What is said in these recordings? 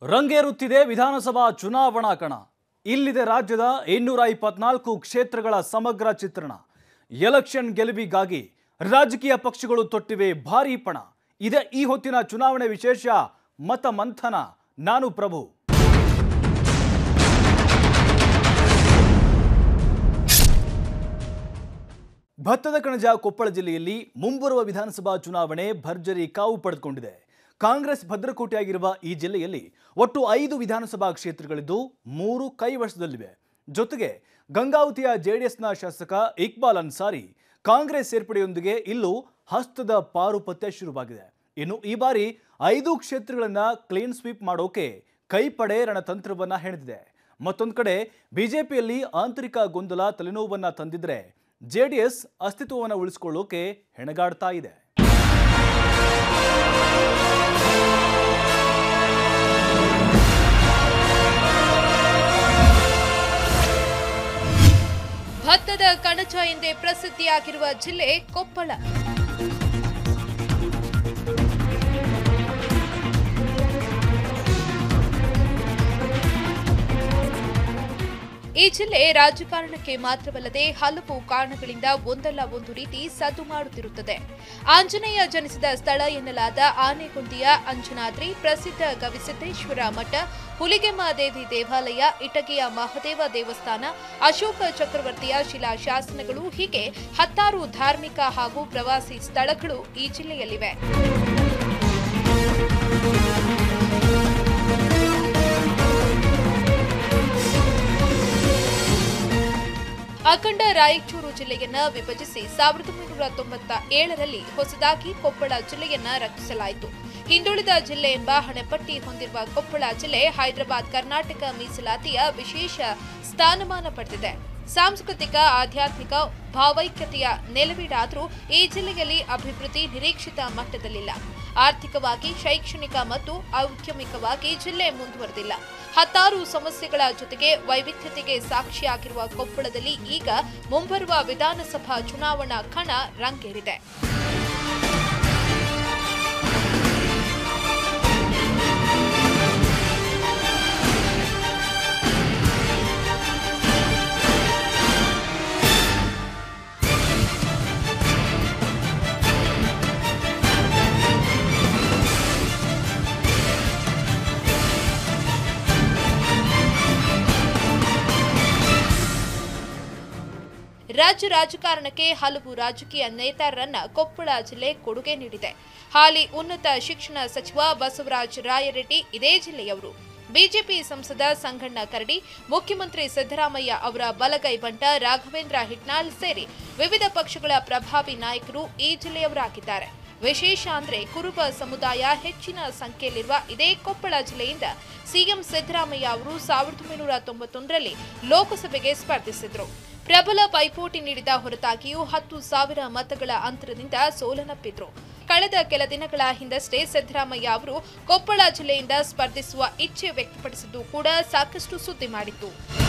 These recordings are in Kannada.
ರಂಗೇರುತ್ತಿದೆ ವಿಧಾನಸಭಾ ಚುನಾವಣಾ ಕಣ ಇಲ್ಲಿದೆ ರಾಜ್ಯದ ಇನ್ನೂರ ಇಪ್ಪತ್ನಾಲ್ಕು ಕ್ಷೇತ್ರಗಳ ಸಮಗ್ರ ಚಿತ್ರಣ ಎಲೆಕ್ಷನ್ ಗೆಲುವಿಗಾಗಿ ರಾಜಕೀಯ ಪಕ್ಷಗಳು ತೊಟ್ಟಿವೆ ಭಾರೀ ಪಣ ಇದೆ ಈ ಹೊತ್ತಿನ ಚುನಾವಣೆ ವಿಶೇಷ ಮತ ಮಂಥನ ನಾನು ಪ್ರಭು ಭತ್ತದ ಕಣಜ ಕೊಪ್ಪಳ ಜಿಲ್ಲೆಯಲ್ಲಿ ಮುಂಬರುವ ವಿಧಾನಸಭಾ ಚುನಾವಣೆ ಭರ್ಜರಿ ಕಾವು ಪಡೆದುಕೊಂಡಿದೆ ಕಾಂಗ್ರೆಸ್ ಭದ್ರಕೋಟೆಯಾಗಿರುವ ಈ ಜಿಲ್ಲೆಯಲ್ಲಿ ಒಟ್ಟು ಐದು ವಿಧಾನಸಭಾ ಕ್ಷೇತ್ರಗಳಿದ್ದು ಮೂರು ಕೈವಶದಲ್ಲಿವೆ ಜೊತೆಗೆ ಗಂಗಾವತಿಯ ಜೆಡಿಎಸ್ನ ಶಾಸಕ ಇಕ್ಬಾಲ್ ಅನ್ಸಾರಿ ಕಾಂಗ್ರೆಸ್ ಸೇರ್ಪಡೆಯೊಂದಿಗೆ ಇಲ್ಲೂ ಹಸ್ತದ ಪಾರುಪತ್ಯ ಶುರುವಾಗಿದೆ ಇನ್ನು ಈ ಬಾರಿ ಐದು ಕ್ಷೇತ್ರಗಳನ್ನ ಕ್ಲೀನ್ ಸ್ವೀಪ್ ಮಾಡೋಕೆ ಕೈಪಡೆ ರಣತಂತ್ರವನ್ನ ಹೆಣೆದಿದೆ ಮತ್ತೊಂದು ಕಡೆ ಬಿಜೆಪಿಯಲ್ಲಿ ಆಂತರಿಕ ಗೊಂದಲ ತಲೆನೋವನ್ನ ತಂದಿದ್ರೆ ಜೆಡಿಎಸ್ ಅಸ್ತಿತ್ವವನ್ನು ಉಳಿಸಿಕೊಳ್ಳೋಕೆ ಹೆಣಗಾಡ್ತಾ ಇದೆ ಭತ್ತದ ಕಣಜ ಎಂದೇ ಪ್ರಸಿದ್ಧಿಯಾಗಿರುವ ಜಿಲ್ಲೆ ಕೊಪ್ಪಳ ಈ ಜಿಲ್ಲೆ ರಾಜಕಾರಣಕ್ಕೆ ಮಾತ್ರವಲ್ಲದೆ ಹಲವು ಕಾರಣಗಳಿಂದ ಒಂದಲ್ಲ ಒಂದು ರೀತಿ ಸದ್ದು ಮಾಡುತ್ತಿರುತ್ತದೆ ಆಂಜನೇಯ ಜನಿಸಿದ ಸ್ಥಳ ಎನ್ನಲಾದ ಆನೆಗುಂದಿಯ ಅಂಜನಾದ್ರಿ ಪ್ರಸಿದ್ಧ ಗವಿಸಿದ್ದೇಶ್ವರ ಮಠ ಹುಲಿಗೆಮ್ಮ ದೇವಿ ದೇವಾಲಯ ಇಟಗಿಯ ಮಹದೇವ ದೇವಸ್ಥಾನ ಅಶೋಕ ಚಕ್ರವರ್ತಿಯ ಶಿಲಾಶಾಸನಗಳು ಹೀಗೆ ಹತ್ತಾರು ಧಾರ್ಮಿಕ ಹಾಗೂ ಪ್ರವಾಸಿ ಸ್ಥಳಗಳು ಈ ಜಿಲ್ಲೆಯಲ್ಲಿವೆ ಅಖಂಡ ರಾಯಚೂರು ಜಿಲ್ಲೆಯನ್ನ ವಿಭಜಿಸಿ ಸಾವಿರದ ಒಂಬೈನೂರ ತೊಂಬತ್ತ ಏಳರಲ್ಲಿ ಹೊಸದಾಗಿ ಕೊಪ್ಪಳ ಜಿಲ್ಲೆಯನ್ನ ರಚಿಸಲಾಯಿತು ಹಿಂದುಳಿದ ಜಿಲ್ಲೆ ಎಂಬ ಹಣೆಪಟ್ಟಿ ಹೊಂದಿರುವ ಕೊಪ್ಪಳ ಜಿಲ್ಲೆ ಹೈದರಾಬಾದ್ ಕರ್ನಾಟಕ ಮೀಸಲಾತಿಯ ವಿಶೇಷ ಸ್ಥಾನಮಾನ ಪಡೆದಿದೆ ಸಾಂಸ್ಕೃತಿಕ ಆಧ್ಯಾತ್ಮಿಕ ಭಾವೈಕ್ಯತೆಯ ನೆಲವೀಡಾದರೂ ಈ ಜಿಲ್ಲೆಯಲ್ಲಿ ಅಭಿವೃದ್ಧಿ ನಿರೀಕ್ಷಿತ ಮಟ್ಟದಲ್ಲಿಲ್ಲ ಆರ್ಥಿಕವಾಗಿ ಶೈಕ್ಷಣಿಕ ಮತ್ತು ಔದ್ಯಮಿಕವಾಗಿ ಜಿಲ್ಲೆ ಮುಂದುವರೆದಿಲ್ಲ ಹತ್ತಾರು ಸಮಸ್ಯೆಗಳ ಜೊತೆಗೆ ವೈವಿಧ್ಯತೆಗೆ ಸಾಕ್ಷಿಯಾಗಿರುವ ಕೊಪ್ಪಳದಲ್ಲಿ ಈಗ ಮುಂಬರುವ ವಿಧಾನಸಭಾ ಚುನಾವಣಾ ಕಣ ರಂಗೇರಿದೆ ರಾಜ್ಯ ರಾಜಕಾರಣಕ್ಕೆ ಹಲವು ರಾಜಕೀಯ ನೇತಾರರನ್ನ ಕೊಪ್ಪಳ ಜಿಲ್ಲೆ ಕೊಡುಗೆ ನೀಡಿದೆ ಹಾಲಿ ಉನ್ನತ ಶಿಕ್ಷಣ ಸಚಿವ ಬಸವರಾಜ ರಾಯರೆಡ್ಡಿ ಇದೇ ಜಿಲ್ಲೆಯವರು ಬಿಜೆಪಿ ಸಂಸದ ಸಂಗಣ್ಣ ಕರಡಿ ಮುಖ್ಯಮಂತ್ರಿ ಸಿದ್ದರಾಮಯ್ಯ ಅವರ ಬಲಗೈ ಬಂಟ ರಾಘವೇಂದ್ರ ಹಿಟ್ನಾಳ್ ಸೇರಿ ವಿವಿಧ ಪಕ್ಷಗಳ ಪ್ರಭಾವಿ ನಾಯಕರು ಈ ಜಿಲ್ಲೆಯವರಾಗಿದ್ದಾರೆ ವಿಶೇಷ ಅಂದ್ರೆ ಕುರುಬ ಸಮುದಾಯ ಹೆಚ್ಚಿನ ಸಂಖ್ಯೆಯಲ್ಲಿರುವ ಇದೇ ಕೊಪ್ಪಳ ಜಿಲ್ಲೆಯಿಂದ ಸಿಎಂ ಸಿದ್ದರಾಮಯ್ಯ ಅವರು ಸಾವಿರದ ಒಂಬೈನೂರ ತೊಂಬತ್ತೊಂದರಲ್ಲಿ ಲೋಕಸಭೆಗೆ ಸ್ಪರ್ಧಿಸಿದ್ರು ಪ್ರಬಲ ಪೈಪೋಟಿ ನೀಡಿದ ಹೊರತಾಗಿಯೂ ಹತ್ತು ಸಾವಿರ ಮತಗಳ ಅಂತರದಿಂದ ಸೋಲನಪ್ಪಿದ್ರು ಕಳೆದ ಕೆಲ ದಿನಗಳ ಹಿಂದಷ್ಟೇ ಸಿದ್ದರಾಮಯ್ಯ ಅವರು ಕೊಪ್ಪಳ ಜಿಲ್ಲೆಯಿಂದ ಸ್ಪರ್ಧಿಸುವ ಇಚ್ಛೆ ವ್ಯಕ್ತಪಡಿಸಿದ್ದು ಕೂಡ ಸಾಕಷ್ಟು ಸುದ್ದಿ ಮಾಡಿತ್ತು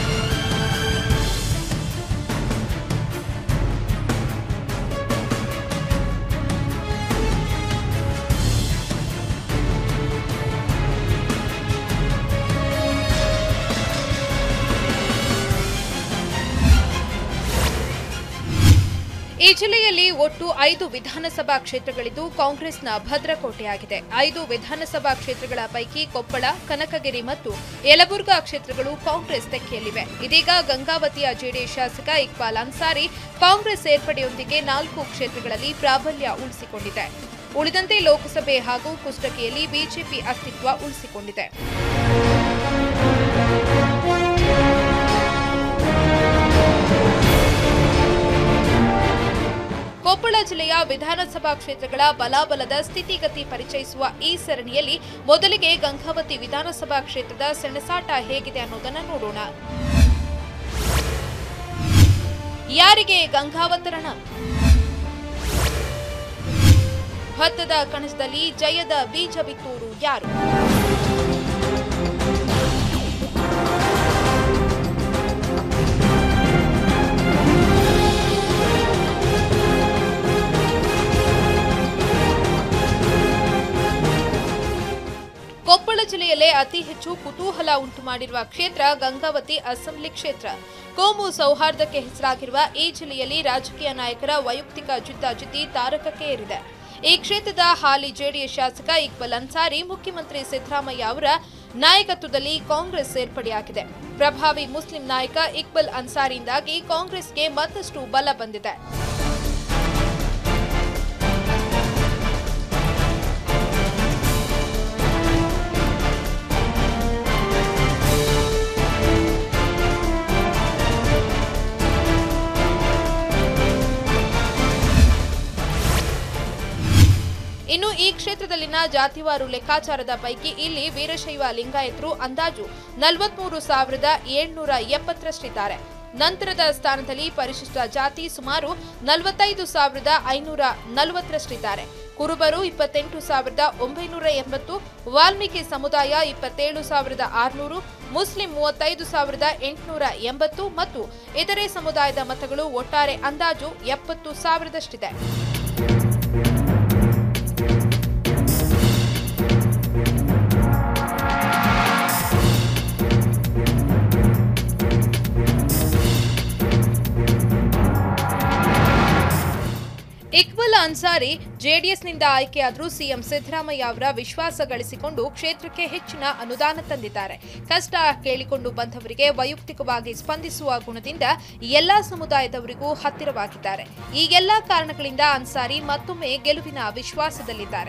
ಈ ಜಿಲ್ಲೆಯಲ್ಲಿ ಒಟ್ಟು ಐದು ವಿಧಾನಸಭಾ ಕ್ಷೇತ್ರಗಳಿದ್ದು ಕಾಂಗ್ರೆಸ್ನ ಭದ್ರಕೋಟೆಯಾಗಿದೆ ಐದು ವಿಧಾನಸಭಾ ಕ್ಷೇತ್ರಗಳ ಪೈಕಿ ಕೊಪ್ಪಳ ಕನಕಗಿರಿ ಮತ್ತು ಯಲಬುರ್ಗಾ ಕ್ಷೇತ್ರಗಳು ಕಾಂಗ್ರೆಸ್ ತೆಕ್ಕೆಯಲ್ಲಿವೆ ಇದೀಗ ಗಂಗಾವತಿಯ ಜೆಡಿಎಸ್ ಶಾಸಕ ಇಕ್ಬಾಲ್ ಅನ್ಸಾರಿ ಕಾಂಗ್ರೆಸ್ ಸೇರ್ಪಡೆಯೊಂದಿಗೆ ನಾಲ್ಕು ಕ್ಷೇತ್ರಗಳಲ್ಲಿ ಪ್ರಾಬಲ್ಯ ಉಳಿಸಿಕೊಂಡಿದೆ ಉಳಿದಂತೆ ಲೋಕಸಭೆ ಹಾಗೂ ಕುಷ್ಟಗಿಯಲ್ಲಿ ಬಿಜೆಪಿ ಅಸ್ತಿತ್ವ ಉಳಿಸಿಕೊಂಡಿದೆ ಕೊಪ್ಪಳ ಜಿಲ್ಲೆಯ ವಿಧಾನಸಭಾ ಕ್ಷೇತ್ರಗಳ ಬಲಾಬಲದ ಸ್ಥಿತಿಗತಿ ಪರಿಚಯಿಸುವ ಈ ಸರಣಿಯಲ್ಲಿ ಮೊದಲಿಗೆ ಗಂಗಾವತಿ ವಿಧಾನಸಭಾ ಕ್ಷೇತ್ರದ ಸೆಣಸಾಟ ಹೇಗಿದೆ ಅನ್ನೋದನ್ನ ನೋಡೋಣ ಯಾರಿಗೆ ಗಂಗಾವತರಣ ಭತ್ತದ ಕಣಜದಲ್ಲಿ ಜಯದ ಬೀಜ ಬಿತ್ತೂರು ಯಾರು ಕೊಪ್ಪಳ ಜಿಲ್ಲೆಯಲ್ಲೇ ಅತಿ ಹೆಚ್ಚು ಅಂದಾಜು ಕುತೂಹಲ ಉಂಟು ಮಾಡಿರುವ ಕ್ಷೇತ್ರ ಗಂಗಾವತಿ ಅಸೆಂಬ್ಲಿ ಕ್ಷೇತ್ರ ಕೋಮು ಸೌಹಾರ್ದಕ್ಕೆ ಹೆಸರಾಗಿರುವ ಈ ಜಿಲ್ಲೆಯಲ್ಲಿ ರಾಜಕೀಯ ನಾಯಕರ ವೈಯಕ್ತಿಕ ಜಿದ್ದಾಜಿದ್ದಿ ತಾರಕಕ್ಕೆ ಏರಿದೆ ಈ ಕ್ಷೇತ್ರದ ಹಾಲಿ ಜೆಡಿಎಸ್ ಶಾಸಕ ಇಕ್ಬಲ್ ಅನ್ಸಾರಿ ಮುಖ್ಯಮಂತ್ರಿ ಸಿದ್ದರಾಮಯ್ಯ ಅವರ ನಾಯಕತ್ವದಲ್ಲಿ ಕಾಂಗ್ರೆಸ್ ಸೇರ್ಪಡೆಯಾಗಿದೆ ಪ್ರಭಾವಿ ಮುಸ್ಲಿಂ ನಾಯಕ ಇಕ್ಬಲ್ ಅನ್ಸಾರಿಯಿಂದಾಗಿ ಕಾಂಗ್ರೆಸ್ಗೆ ಮತ್ತಷ್ಟು ಬಲ ಬಂದಿದೆ ಇನ್ನು ಈ ಕ್ಷೇತ್ರದಲ್ಲಿನ ಜಾತಿವಾರು ಲೆಕ್ಕಾಚಾರದ ಪೈಕಿ ಇಲ್ಲಿ ವೀರಶೈವ ಲಿಂಗಾಯತರು ಅಂದಾಜು ನಲವತ್ಮೂರು ಸಾವಿರದ ಏಳ್ನೂರ ಎಪ್ಪತ್ತರಷ್ಟಿದ್ದಾರೆ ನಂತರದ ಸ್ಥಾನದಲ್ಲಿ ಪರಿಶಿಷ್ಟ ಜಾತಿ ಸುಮಾರು ನಲವತ್ತೈದು ಸಾವಿರದ ಐನೂರ ನಲವತ್ತರಷ್ಟಿದ್ದಾರೆ ಕುರುಬರು ಇಪ್ಪತ್ತೆಂಟು ಸಾವಿರದ ಒಂಬೈನೂರ ಎಂಬತ್ತು ವಾಲ್ಮೀಕಿ ಸಮುದಾಯ ಇಪ್ಪತ್ತೇಳು ಸಾವಿರದ ಆರುನೂರು ಮುಸ್ಲಿಂ ಮೂವತ್ತೈದು ಸಾವಿರದ ಎಂಟುನೂರ ಎಂಬತ್ತು ಮತ್ತು ಇತರೆ ಸಮುದಾಯದ ಮತಗಳು ಒಟ್ಟಾರೆ ಅಂದಾಜು ಎಪ್ಪತ್ತು ಸಾವಿರದಷ್ಟಿದೆ ಇಕ್ಬಲ್ ಅನ್ಸಾರಿ ಜೆಡಿಎಸ್ನಿಂದ ಆಯ್ಕೆಯಾದರೂ ಸಿಎಂ ಸಿದ್ದರಾಮಯ್ಯ ಅವರ ವಿಶ್ವಾಸ ಗಳಿಸಿಕೊಂಡು ಕ್ಷೇತ್ರಕ್ಕೆ ಹೆಚ್ಚಿನ ಅನುದಾನ ತಂದಿದ್ದಾರೆ ಕಷ್ಟ ಕೇಳಿಕೊಂಡು ಬಂದವರಿಗೆ ವೈಯಕ್ತಿಕವಾಗಿ ಸ್ಪಂದಿಸುವ ಗುಣದಿಂದ ಎಲ್ಲಾ ಸಮುದಾಯದವರಿಗೂ ಹತ್ತಿರವಾಗಿದ್ದಾರೆ ಈ ಎಲ್ಲಾ ಕಾರಣಗಳಿಂದ ಅನ್ಸಾರಿ ಮತ್ತೊಮ್ಮೆ ಗೆಲುವಿನ ವಿಶ್ವಾಸದಲ್ಲಿದ್ದಾರೆ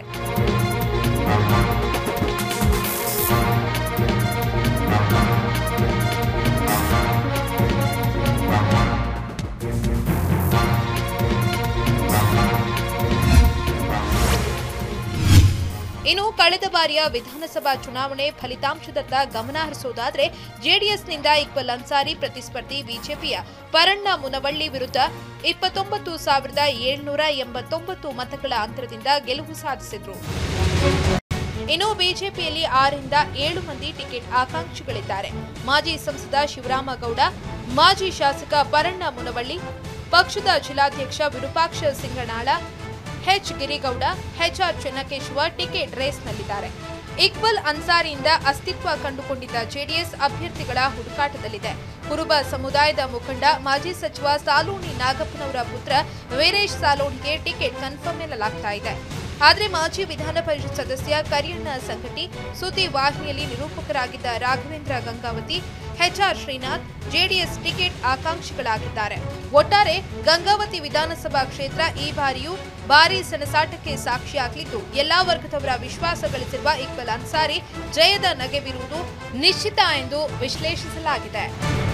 ಇನ್ನು ಕಳೆದ ಬಾರಿಯ ವಿಧಾನಸಭಾ ಚುನಾವಣೆ ಫಲಿತಾಂಶದತ್ತ ಗಮನ ಹರಿಸೋದಾದ್ರೆ ಜೆಡಿಎಸ್ನಿಂದ ಇಕ್ಬಲ್ ಅನ್ಸಾರಿ ಪ್ರತಿಸ್ಪರ್ಧಿ ಬಿಜೆಪಿಯ ಪರಣ್ಣ ಮುನವಳ್ಳಿ ವಿರುದ್ಧ ಇಪ್ಪತ್ತೊಂಬತ್ತು ಸಾವಿರದ ಏಳ್ನೂರ ಎಂಬತ್ತೊಂಬತ್ತು ಮತಗಳ ಅಂತರದಿಂದ ಗೆಲುವು ಸಾಧಿಸಿದ್ರು ಇನ್ನು ಬಿಜೆಪಿಯಲ್ಲಿ ಆರರಿಂದ ಏಳು ಮಂದಿ ಟಿಕೆಟ್ ಆಕಾಂಕ್ಷಿಗಳಿದ್ದಾರೆ ಮಾಜಿ ಸಂಸದ ಶಿವರಾಮಗೌಡ ಮಾಜಿ ಶಾಸಕ ಪರಣ್ಣ ಮುನವಳ್ಳಿ ಪಕ್ಷದ ಜಿಲ್ಲಾಧ್ಯಕ್ಷ Virupaksha Singanal H Girigowda HR Chennakeshava ticket ರೇಸ್ನಲ್ಲಿದ್ದಾರೆ ಇಕ್ಬಲ್ ಅನ್ಸಾರಿಯಿಂದ ಅಸ್ತಿತ್ವ ಕಂಡುಕೊಂಡಿದ್ದ ಜೆಡಿಎಸ್ ಅಭ್ಯರ್ಥಿಗಳ ಹುಡುಕಾಟದಲ್ಲಿದೆ ಕುರುಬ ಸಮುದಾಯದ ಮುಖಂಡ ಮಾಜಿ ಸಚಿವ ಸಾಲೋಣಿ ನಾಗಪ್ಪನವರ ಪುತ್ರ ವೀರೇಶ್ ಸಾಲೋಣಿಗೆ ಟಿಕೆಟ್ ಕನ್ಫರ್ಮ್ ಎನ್ನಲಾಗ್ತಾ ಇದೆ ಆದರೆ ಮಾಜಿ ವಿಧಾನ ಪರಿಷತ್ ಸದಸ್ಯ ಕರಿಯಣ್ಣ ಸಂಗಟಿ ಸುದ್ದಿ ವಾಹಿನಿಯಲ್ಲಿ ನಿರೂಪಕರಾಗಿದ್ದ ರಾಘವೇಂದ್ರ ಗಂಗಾವತಿ ಎಚ್ಆರ್ ಶ್ರೀನಾಥ್ ಜೆಡಿಎಸ್ ಟಿಕೆಟ್ ಆಕಾಂಕ್ಷಿಗಳಾಗಿದ್ದಾರೆ ಒಟ್ಟಾರೆ ಗಂಗಾವತಿ ವಿಧಾನಸಭಾ ಕ್ಷೇತ್ರ ಈ ಬಾರಿಯೂ ಭಾರೀ ಸೆಣಸಾಟಕ್ಕೆ ಸಾಕ್ಷಿಯಾಗಲಿದ್ದು ಎಲ್ಲಾ ವರ್ಗದವರ ವಿಶ್ವಾಸ ಗಳಿಸಿರುವ ಇಕ್ಬಲ್ ಅನ್ಸಾರಿ ಜಯದ ನಗೆ ಬೀರುವುದು ನಿಶ್ಚಿತ ಎಂದು ವಿಶ್ಲೇಷಿಸಲಾಗಿದೆ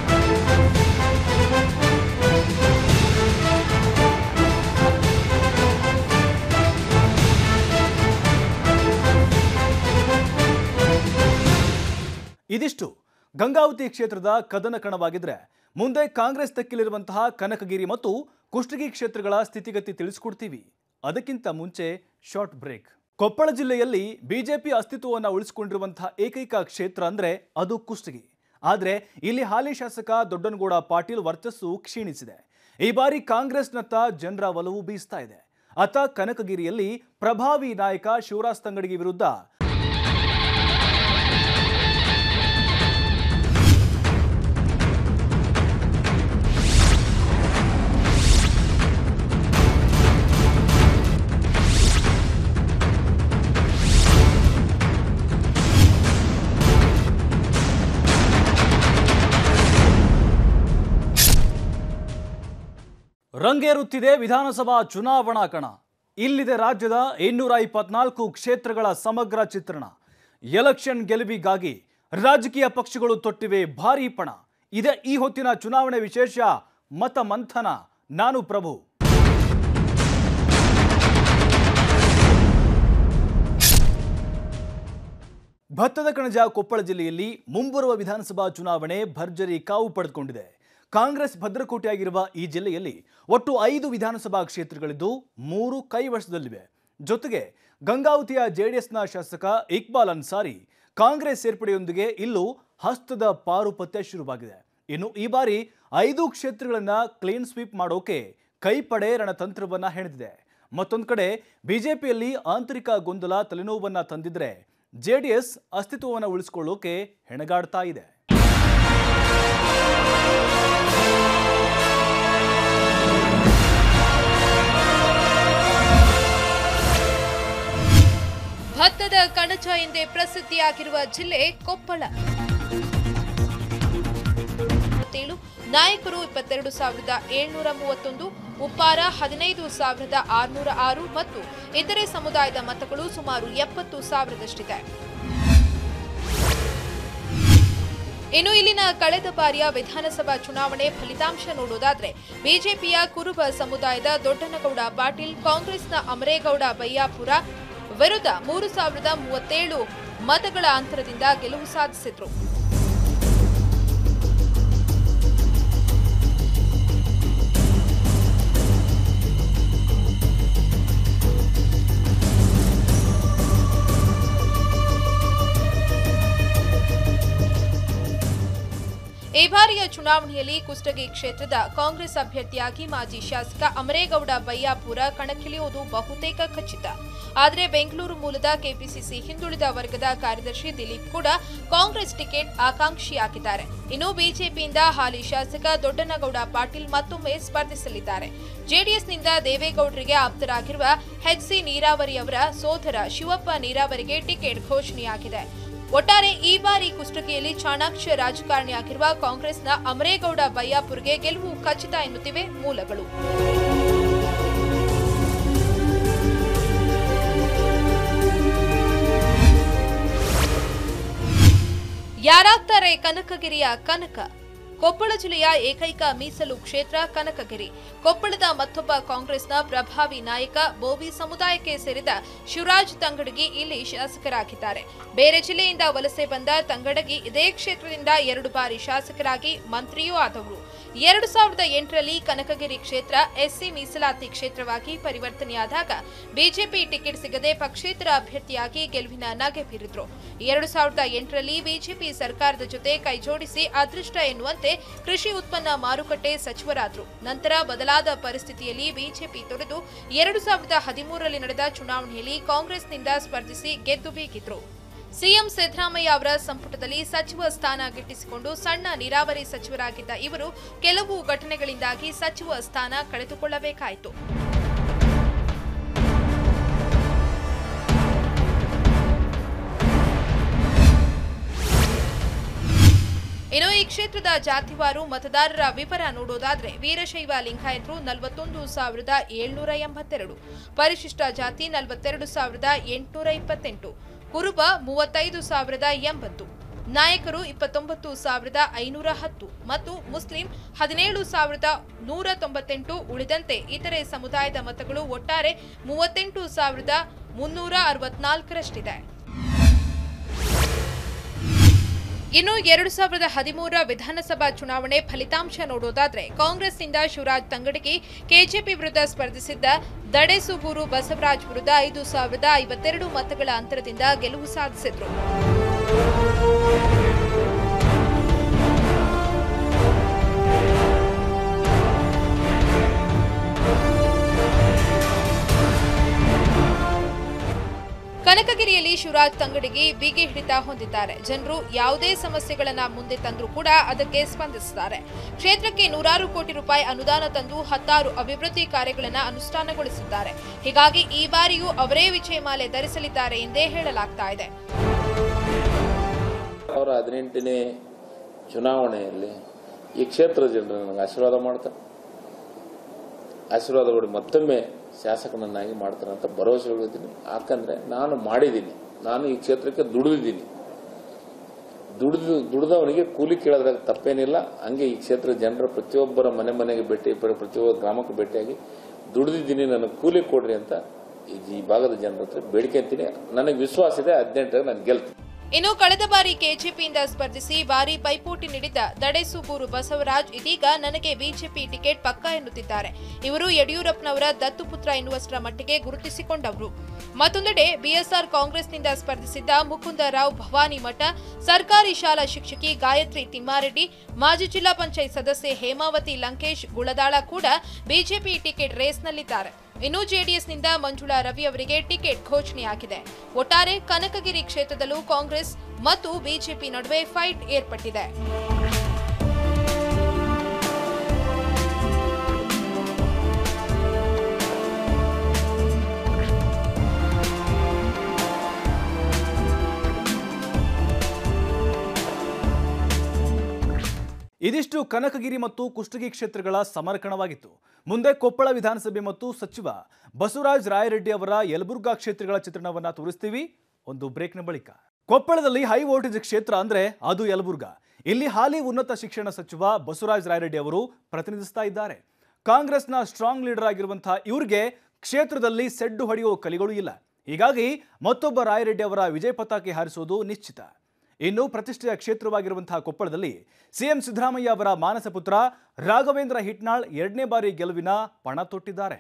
ಇದಿಷ್ಟು ಗಂಗಾವತಿ ಕ್ಷೇತ್ರದ ಕದನ ಕಣವಾಗಿದ್ರೆ ಮುಂದೆ ಕಾಂಗ್ರೆಸ್ ತೆಕ್ಕಿಲಿರುವಂತಹ ಕನಕಗಿರಿ ಮತ್ತು ಕುಷ್ಟಗಿ ಕ್ಷೇತ್ರಗಳ ಸ್ಥಿತಿಗತಿ ತಿಳಿಸ್ಕೊಡ್ತೀವಿ ಅದಕ್ಕಿಂತ ಮುಂಚೆ ಶಾರ್ಟ್ ಬ್ರೇಕ್ ಕೊಪ್ಪಳ ಜಿಲ್ಲೆಯಲ್ಲಿ ಬಿಜೆಪಿ ಅಸ್ತಿತ್ವವನ್ನು ಉಳಿಸಿಕೊಂಡಿರುವಂತಹ ಏಕೈಕ ಕ್ಷೇತ್ರ ಅಂದ್ರೆ ಅದು ಕುಷ್ಟಗಿ ಆದರೆ ಇಲ್ಲಿ ಹಾಲಿ ಶಾಸಕ ದೊಡ್ಡನಗೌಡ ಪಾಟೀಲ್ ವರ್ಚಸ್ಸು ಕ್ಷೀಣಿಸಿದೆ ಈ ಬಾರಿ ಕಾಂಗ್ರೆಸ್ನತ್ತ ಜನರ ಒಲವು ಬೀಸ್ತಾ ಇದೆ ಅತ ಕನಕಗಿರಿಯಲ್ಲಿ ಪ್ರಭಾವಿ ನಾಯಕ ಶಿವರಾಜ್ ತಂಗಡಿಗೆ ವಿರುದ್ಧ ರಂಗೇರುತ್ತಿದೆ ವಿಧಾನಸಭಾ ಚುನಾವಣಾ ಕಣ ಇಲ್ಲಿದೆ ರಾಜ್ಯದ ಇನ್ನೂರ ಇಪ್ಪತ್ನಾಲ್ಕು ಕ್ಷೇತ್ರಗಳ ಸಮಗ್ರ ಚಿತ್ರಣ ಎಲೆಕ್ಷನ್ ಗೆಲುವಿಗಾಗಿ ರಾಜಕೀಯ ಪಕ್ಷಗಳು ತೊಟ್ಟಿವೆ ಭಾರೀ ಪಣ ಇದೆ ಈ ಹೊತ್ತಿನ ಚುನಾವಣೆ ವಿಶೇಷ ಮತ ಮಂಥನ ನಾನು ಪ್ರಭು ಭತ್ತದ ಕಣಜ ಕೊಪ್ಪಳ ಜಿಲ್ಲೆಯಲ್ಲಿ ಮುಂಬರುವ ವಿಧಾನಸಭಾ ಚುನಾವಣೆ ಭರ್ಜರಿ ಕಾವು ಪಡೆದುಕೊಂಡಿದೆ ಕಾಂಗ್ರೆಸ್ ಭದ್ರಕೋಟೆಯಾಗಿರುವ ಈ ಜಿಲ್ಲೆಯಲ್ಲಿ ಒಟ್ಟು ಐದು ವಿಧಾನಸಭಾ ಕ್ಷೇತ್ರಗಳಿದ್ದು ಮೂರು ಕೈವಶದಲ್ಲಿವೆ ಜೊತೆಗೆ ಗಂಗಾವತಿಯ ಜೆಡಿಎಸ್ನ ಶಾಸಕ ಇಕ್ಬಾಲ್ ಅನ್ಸಾರಿ ಕಾಂಗ್ರೆಸ್ ಸೇರ್ಪಡೆಯೊಂದಿಗೆ ಇಲ್ಲೂ ಹಸ್ತದ ಪಾರುಪತ್ಯ ಶುರುವಾಗಿದೆ ಇನ್ನು ಈ ಬಾರಿ ಐದು ಕ್ಷೇತ್ರಗಳನ್ನ ಕ್ಲೀನ್ ಸ್ವೀಪ್ ಮಾಡೋಕೆ ಕೈಪಡೆ ರಣತಂತ್ರವನ್ನ ಹೆಣೆದಿದೆ ಮತ್ತೊಂದು ಕಡೆ ಬಿಜೆಪಿಯಲ್ಲಿ ಆಂತರಿಕ ಗೊಂದಲ ತಲೆನೋವನ್ನ ತಂದಿದ್ರೆ ಜೆಡಿಎಸ್ ಅಸ್ತಿತ್ವವನ್ನು ಉಳಿಸಿಕೊಳ್ಳೋಕೆ ಹೆಣಗಾಡ್ತಾ ಇದೆ ಭತ್ತದ ಕಣಜ ಎಂದೇ ಪ್ರಸಿದ್ಧಿಯಾಗಿರುವ ಜಿಲ್ಲೆ ಕೊಪ್ಪಳ ಇಪ್ಪತ್ತೇಳು ನಾಯಕರು ಇಪ್ಪತ್ತೆರಡು ಸಾವಿರದ ಏಳ್ನೂರ ಮೂವತ್ತೊಂದು ಉಪ್ಪಾರ ಹದಿನೈದು ಸಾವಿರದ ಆರುನೂರ ಆರು ಮತ್ತು ಇತರೆ ಸಮುದಾಯದ ಮತಗಳು ಸುಮಾರು ಎಪ್ಪತ್ತು ಸಾವಿರದಷ್ಟಿದೆ ಇನ್ನು ಇಲ್ಲಿನ ಕಳೆದ ಬಾರಿಯ ವಿಧಾನಸಭಾ ಚುನಾವಣೆ ಫಲಿತಾಂಶ ನೋಡೋದಾದ್ರೆ ಬಿಜೆಪಿಯ ಕುರುಬ ಸಮುದಾಯದ ದೊಡ್ಡನಗೌಡ ಪಾಟೀಲ್ ಕಾಂಗ್ರೆಸ್ನ ಅಮರೇಗೌಡ ಬಯ್ಯಾಪುರ ವಿರುದ್ಧ ಮೂರು ಸಾವಿರದ ಮೂವತ್ತೇಳು ಮತಗಳ ಅಂತರದಿಂದ ಗೆಲುವು ಸಾಧಿಸಿದ್ರು ಈ ಬಾರಿಯ ಚುನಾವಣೆಯಲ್ಲಿ ಕುಷ್ಟಗಿ ಕ್ಷೇತ್ರದ ಕಾಂಗ್ರೆಸ್ ಅಭ್ಯರ್ಥಿಯಾಗಿ ಮಾಜಿ ಶಾಸಕ ಅಮರೇಗೌಡ ಬಯ್ಯಾಪುರ ಕಣಕ್ಕಿಳಿಯುವುದು ಬಹುತೇಕ ಖಚಿತ ಆದರೆ ಬೆಂಗಳೂರು ಮೂಲದ ಕೆಪಿಸಿಸಿ ಹಿಂದುಳಿದ ವರ್ಗದ ಕಾರ್ಯದರ್ಶಿ ದಿಲೀಪ್ ಕೂಡ ಕಾಂಗ್ರೆಸ್ ಟಿಕೆಟ್ ಆಕಾಂಕ್ಷಿಯಾಗಿದ್ದಾರೆ ಇನ್ನು ಬಿಜೆಪಿಯಿಂದ ಹಾಲಿ ಶಾಸಕ ದೊಡ್ಡನಗೌಡ ಪಾಟೀಲ್ ಮತ್ತೊಮ್ಮೆ ಸ್ಪರ್ಧಿಸಲಿದ್ದಾರೆ ಜೆಡಿಎಸ್ನಿಂದ ದೇವೇಗೌಡರಿಗೆ ಆಪ್ತರಾಗಿರುವ ಎಚ್ಸಿ ನೀರಾವರಿ ಅವರ ಸೋದರ ಶಿವಪ್ಪ ನೀರಾವರಿಗೆ ಟಿಕೆಟ್ ಘೋಷಣೆಯಾಗಿದೆ ಒಟ್ಟಾರೆ ಈ ಬಾರಿ ಕುಷ್ಟಗಿಯಲ್ಲಿ ಚಾಣಾಕ್ಷ ರಾಜಕಾರಣಿಯಾಗಿರುವ ಕಾಂಗ್ರೆಸ್ನ ಅಮರೇಗೌಡ ಬಯ್ಯಾಪುರ್ಗೆ ಗೆಲುವು ಖಚಿತ ಎನ್ನುತ್ತಿವೆ ಮೂಲಗಳು ಯಾರಾಗ್ತಾರೆ ಕನಕಗಿರಿಯ ಕನಕ ಕೊಪ್ಪಳ ಜಿಲ್ಲೆಯ ಏಕೈಕ ಮೀಸಲು ಕ್ಷೇತ್ರ ಕನಕಗಿರಿ ಕೊಪ್ಪಳದ ಮತ್ತೊಬ್ಬ ಕಾಂಗ್ರೆಸ್ನ ಪ್ರಭಾವಿ ನಾಯಕ ಬೋವಿ ಸಮುದಾಯಕ್ಕೆ ಸೇರಿದ ಶಿವರಾಜ್ ತಂಗಡಗಿ ಇಲ್ಲಿ ಶಾಸಕರಾಗಿದ್ದಾರೆ ಬೇರೆ ಜಿಲ್ಲೆಯಿಂದ ವಲಸೆ ಬಂದ ತಂಗಡಗಿ ಇದೇ ಕ್ಷೇತ್ರದಿಂದ ಎರಡು ಬಾರಿ ಶಾಸಕರಾಗಿ ಮಂತ್ರಿಯೂ ಆದವರು ಎರಡು ಸಾವಿರದ ಎಂಟರಲ್ಲಿ ಕನಕಗಿರಿ ಕ್ಷೇತ್ರ ಎಸ್ಸಿ ಮೀಸಲಾತಿ ಕ್ಷೇತ್ರವಾಗಿ ಪರಿವರ್ತನೆಯಾದಾಗ ಬಿಜೆಪಿ ಟಿಕೆಟ್ ಸಿಗದೆ ಪಕ್ಷೇತರ ಅಭ್ಯರ್ಥಿಯಾಗಿ ಗೆಲುವಿನ ನಗೆ ಬೀರಿದ್ರು ಎರಡು ಸಾವಿರದ ಎಂಟರಲ್ಲಿ ಬಿಜೆಪಿ ಸರ್ಕಾರದ ಜೊತೆ ಕೈಜೋಡಿಸಿ ಅದೃಷ್ಟ ಎನ್ನುವಂತೆ ಕೃಷಿ ಉತ್ಪನ್ನ ಮಾರುಕಟ್ಟೆ ಸಚಿವರಾದ್ರು ನಂತರ ಬದಲಾದ ಪರಿಸ್ಥಿತಿಯಲ್ಲಿ ಬಿಜೆಪಿ ತೊರೆದು ಎರಡು ಸಾವಿರದ ಹದಿಮೂರರಲ್ಲಿ ನಡೆದ ಚುನಾವಣೆಯಲ್ಲಿ ಕಾಂಗ್ರೆಸ್ನಿಂದ ಸ್ಪರ್ಧಿಸಿ ಗೆದ್ದು ಬೀಗಿದ್ರು ಸಿಎಂ ಸಿದ್ದರಾಮಯ್ಯ ಅವರ ಸಂಪುಟದಲ್ಲಿ ಸಚಿವ ಸ್ಥಾನ ಗಿಟ್ಟಿಸಿಕೊಂಡು ಸಣ್ಣ ನೀರಾವರಿ ಸಚಿವರಾಗಿದ್ದ ಇವರು ಕೆಲವು ಘಟನೆಗಳಿಂದಾಗಿ ಸಚಿವ ಸ್ಥಾನ ಕಳೆದುಕೊಳ್ಳಬೇಕಾಯಿತು ಇನ್ನು ಈ ಕ್ಷೇತ್ರದ ಜಾತಿವಾರು ಮತದಾರರ ವಿವರ ನೋಡೋದಾದ್ರೆ ವೀರಶೈವ ಲಿಂಗಾಯತರು ನಲವತ್ತೊಂದು ಸಾವಿರದ ಏಳ್ನೂರ ಎಂಬತ್ತೆರಡು ಪರಿಶಿಷ್ಟ ಜಾತಿ ನಲವತ್ತೆರಡು ಸಾವಿರದ ಎಂಟುನೂರ ಇಪ್ಪತ್ತೆಂಟು ಕುರುಬ ಮೂವತ್ತೈದು ಸಾವಿರದ ಎಂಬತ್ತು ನಾಯಕರು ಇಪ್ಪತ್ತೊಂಬತ್ತು ಸಾವಿರದ ಐನೂರ ಹತ್ತು ಮತ್ತು ಮುಸ್ಲಿಂ ಹದಿನೇಳು ಸಾವಿರದ ನೂರ ತೊಂಬತ್ತೆಂಟು ಉಳಿದಂತೆ ಇತರೆ ಸಮುದಾಯದ ಮತಗಳು ಒಟ್ಟಾರೆ ಮೂವತ್ತೆಂಟು ಸಾವಿರದ ಮುನ್ನೂರ ಅರವತ್ನಾಲ್ಕರಷ್ಟಿದೆ ಇನ್ನು ಎರಡು ಸಾವಿರದ ಹದಿಮೂರರ ವಿಧಾನಸಭಾ ಚುನಾವಣೆ ಫಲಿತಾಂಶ ನೋಡೋದಾದ್ರೆ ಕಾಂಗ್ರೆಸ್ನಿಂದ ಶಿವರಾಜ್ ತಂಗಡಗಿ ಕೆಜೆಪಿ ವಿರುದ್ಧ ಸ್ಪರ್ಧಿಸಿದ್ದ ದಡೆಸೂಗೂರು ಬಸವರಾಜ್ ವಿರುದ್ಧ ಐದು ಸಾವಿರದ ಐವತ್ತೆರಡು ಮತಗಳ ಅಂತರದಿಂದ ಗೆಲುವು ಸಾಧಿಸಿದ್ರು ಕನಕಗಿರಿಯಲ್ಲಿ ಶಿವರಾಜ್ ತಂಗಡಿಗೆ ಬಿಗಿ ಹಿಡಿತ ಹೊಂದಿದ್ದಾರೆ ಜನರು ಯಾವುದೇ ಸಮಸ್ಯೆಗಳನ್ನ ಮುಂದೆ ತಂದರೂ ಕೂಡ ಅದಕ್ಕೆ ಸ್ಪಂದಿಸುತ್ತಾರೆ ಕ್ಷೇತ್ರಕ್ಕೆ ನೂರಾರು ಕೋಟಿ ರೂಪಾಯಿ ಅನುದಾನ ತಂದು ಹತ್ತಾರು ಅಭಿವೃದ್ಧಿ ಕಾರ್ಯಗಳನ್ನ ಅನುಷ್ಠಾನಗೊಳಿಸಿದ್ದಾರೆ ಹೀಗಾಗಿ ಈ ಬಾರಿಯೂ ಅವರೇ ವಿಜಯಮಾಲೆ ಧರಿಸಲಿದ್ದಾರೆ ಎಂದೇ ಹೇಳಲಾಗ್ತಾ ಇದೆ ಅವರ ಹದಿನೆಂಟನೇ ಚುನಾವಣೆಯಲ್ಲಿ ಈ ಕ್ಷೇತ್ರದ ಜನರು ನನಗೆ ಆಶೀರ್ವಾದ ಮಾಡ್ತಾರೆ ಆಶೀರ್ವಾದ ಮಾಡಿ ಮತ್ತೊಮ್ಮೆ ಶಾಸಕನನ್ನಾಗಿ ಮಾಡ್ತಾರೆ ಅಂತ ಭರವಸೆ ಹೋಗಿದ್ದೀನಿ ಯಾಕಂದ್ರೆ ನಾನು ಮಾಡಿದ್ದೀನಿ ನಾನು ಈ ಕ್ಷೇತ್ರಕ್ಕೆ ದುಡಿದಿದ್ದೀನಿ ದುಡಿದು ದುಡಿದವನಿಗೆ ಕೂಲಿ ಕೇಳೋದ್ರಾಗ ತಪ್ಪೇನಿಲ್ಲ ಹಂಗೆ ಈ ಕ್ಷೇತ್ರದ ಜನರ ಪ್ರತಿಯೊಬ್ಬರ ಮನೆ ಮನೆಗೆ ಭೇಟಿ ಪ್ರತಿಯೊಬ್ಬ ಗ್ರಾಮಕ್ಕೆ ಭೇಟಿಯಾಗಿ ದುಡಿದಿದ್ದೀನಿ ನನಗೆ ಕೂಲಿ ಕೊಡ್ರಿ ಅಂತ ಈ ಈ ಭಾಗದ ಜನರ ಹತ್ರ ಬೇಡಿಕೆ ಅಂತೀನಿ ನನಗೆ ವಿಶ್ವಾಸ ಇದೆ ಹದಿನೆಂಟರಾಗ ನಾನು ಗೆಲ್ತೀನಿ ಇನ್ನು ಕಳೆದ ಬಾರಿ ಕೆಜೆಪಿಯಿಂದ ಸ್ಪರ್ಧಿಸಿ ಭಾರಿ ಪೈಪೋಟಿ ನೀಡಿದ್ದ ದಡೆಸೂಗೂರು ಬಸವರಾಜ್ ಇದೀಗ ನನಗೆ ಬಿಜೆಪಿ ಟಿಕೆಟ್ ಪಕ್ಕ ಎನ್ನುತ್ತಿದ್ದಾರೆ ಇವರು ಯಡಿಯೂರಪ್ಪನವರ ದತ್ತುಪುತ್ರ ಎನ್ನುವಷ್ಟರ ಮಟ್ಟಿಗೆ ಗುರುತಿಸಿಕೊಂಡವರು ಮತ್ತೊಂದೆಡೆ ಬಿಎಸ್ಆರ್ ಕಾಂಗ್ರೆಸ್ನಿಂದ ಸ್ಪರ್ಧಿಸಿದ್ದ ಮುಕುಂದರಾವ್ ಭವಾನಿ ಮಠ ಸರ್ಕಾರಿ ಶಾಲಾ ಶಿಕ್ಷಕಿ ಗಾಯತ್ರಿ ತಿಮ್ಮಾರೆಡ್ಡಿ ಮಾಜಿ ಜಿಲ್ಲಾ ಪಂಚಾಯತ್ ಸದಸ್ಯೆ ಹೇಮಾವತಿ ಲಂಕೇಶ್ ಗುಳದಾಳ ಕೂಡ ಬಿಜೆಪಿ ಟಿಕೆಟ್ ರೇಸ್ನಲ್ಲಿದ್ದಾರೆ ಇನ್ನು ಜೆಡಿಎಸ್ನಿಂದ ಮಂಜುಳಾ ರವಿ ಅವರಿಗೆ ಟಿಕೆಟ್ ಘೋಷಣೆಯಾಗಿದೆ ಒಟ್ಟಾರೆ ಕನಕಗಿರಿ ಕ್ಷೇತ್ರದಲ್ಲೂ ಕಾಂಗ್ರೆಸ್ ಮತ್ತು ಬಿಜೆಪಿ ನಡುವೆ ಫೈಟ್ ಏರ್ಪಟ್ಟಿದೆ ಇದಿಷ್ಟು ಕನಕಗಿರಿ ಮತ್ತು ಕುಷ್ಟಗಿ ಕ್ಷೇತ್ರಗಳ ಸಮರ್ಕಣವಾಗಿತ್ತು ಮುಂದೆ ಕೊಪ್ಪಳ ವಿಧಾನಸಭೆ ಮತ್ತು ಸಚಿವ ಬಸವರಾಜ ರಾಯರೆಡ್ಡಿ ಅವರ ಯಲಬುರ್ಗಾ ಕ್ಷೇತ್ರಗಳ ಚಿತ್ರಣವನ್ನ ತೋರಿಸ್ತೀವಿ ಒಂದು ಬ್ರೇಕ್ನ ಬಳಿಕ ಕೊಪ್ಪಳದಲ್ಲಿ ಹೈ ವೋಲ್ಟೇಜ್ ಕ್ಷೇತ್ರ ಅಂದ್ರೆ ಅದು ಯಲಬುರ್ಗಾ ಇಲ್ಲಿ ಹಾಲಿ ಉನ್ನತ ಶಿಕ್ಷಣ ಸಚಿವ ಬಸವರಾಜ ರಾಯರೆಡ್ಡಿ ಅವರು ಪ್ರತಿನಿಧಿಸ್ತಾ ಇದ್ದಾರೆ ಕಾಂಗ್ರೆಸ್ನ ಸ್ಟ್ರಾಂಗ್ ಲೀಡರ್ ಆಗಿರುವಂತಹ ಇವ್ರಿಗೆ ಕ್ಷೇತ್ರದಲ್ಲಿ ಸೆಡ್ಡು ಹೊಡೆಯುವ ಕಲಿಗಳು ಇಲ್ಲ ಹೀಗಾಗಿ ಮತ್ತೊಬ್ಬ ರಾಯರೆಡ್ಡಿ ಅವರ ವಿಜಯ ಪತಾಕೆ ಹಾರಿಸುವುದು ನಿಶ್ಚಿತ ಇನ್ನು ಪ್ರತಿಷ್ಠೆಯ ಕ್ಷೇತ್ರವಾಗಿರುವಂತಹ ಕೊಪ್ಪಳದಲ್ಲಿ ಸಿಎಂ ಸಿದ್ದರಾಮಯ್ಯ ಅವರ ಮಾನಸ ಪುತ್ರ ರಾಘವೇಂದ್ರ ಹಿಟ್ನಾಳ್ ಎರಡನೇ ಬಾರಿ ಗೆಲುವಿನ ಪಣ ತೊಟ್ಟಿದ್ದಾರೆ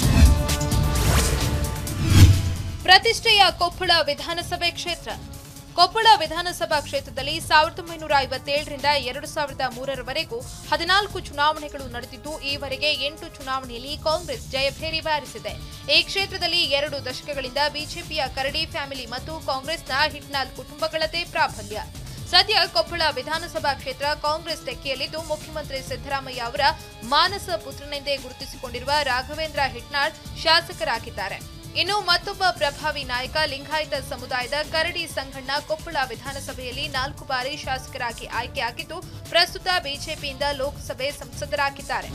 ಪ್ರತಿಷ್ಠೆಯ ಕೊಪ್ಪಳ ವಿಧಾನಸಭೆ ಕ್ಷೇತ್ರ ಕೊಪ್ಪಳ ವಿಧಾನಸಭಾ ಕ್ಷೇತ್ರದಲ್ಲಿ ಸಾವಿರದ ಒಂಬೈನೂರ ಐವತ್ತೇಳರಿಂದ ಎರಡು ಸಾವಿರದ ಮೂರರವರೆಗೂ ಹದಿನಾಲ್ಕು ಚುನಾವಣೆಗಳು ನಡೆದಿದ್ದು ಈವರೆಗೆ ಎಂಟು ಚುನಾವಣೆಯಲ್ಲಿ ಕಾಂಗ್ರೆಸ್ ಜಯಭೇರಿ ಬಾರಿಸಿದೆ ಈ ಕ್ಷೇತ್ರದಲ್ಲಿ ಎರಡು ದಶಕಗಳಿಂದ ಬಿಜೆಪಿಯ ಕರಡಿ ಫ್ಯಾಮಿಲಿ ಮತ್ತು ಕಾಂಗ್ರೆಸ್ನ ಹಿಟ್ನಾಲ್ ಕುಟುಂಬಗಳದೇ ಪ್ರಾಬಲ್ಯ ಸದ್ಯ ಕೊಪ್ಪಳ ವಿಧಾನಸಭಾ ಕ್ಷೇತ್ರ ಕಾಂಗ್ರೆಸ್ ತೆಕ್ಕೆಯಲ್ಲಿದ್ದು ಮುಖ್ಯಮಂತ್ರಿ ಸಿದ್ದರಾಮಯ್ಯ ಅವರ ಮಾನಸ ಪುತ್ರನೆಂದೇ ಗುರುತಿಸಿಕೊಂಡಿರುವ ರಾಘವೇಂದ್ರ ಹಿಟ್ನಾಳ್ ಶಾಸಕರಾಗಿದ್ದಾರೆ ಇನ್ನು ಮತ್ತೊಬ್ಬ ಪ್ರಭಾವಿ ನಾಯಕ ಲಿಂಗಾಯತ ಸಮುದಾಯದ ಕರಡಿ ಸಂಗಣ್ಣ ಕೊಪ್ಪಳ ವಿಧಾನಸಭೆಯಲ್ಲಿ ನಾಲ್ಕು ಬಾರಿ ಶಾಸಕರಾಗಿ ಆಯ್ಕೆಯಾಗಿದ್ದು ಪ್ರಸ್ತುತ ಬಿಜೆಪಿಯಿಂದ ಲೋಕಸಭೆ ಸಂಸದರಾಗಿದ್ದಾರೆ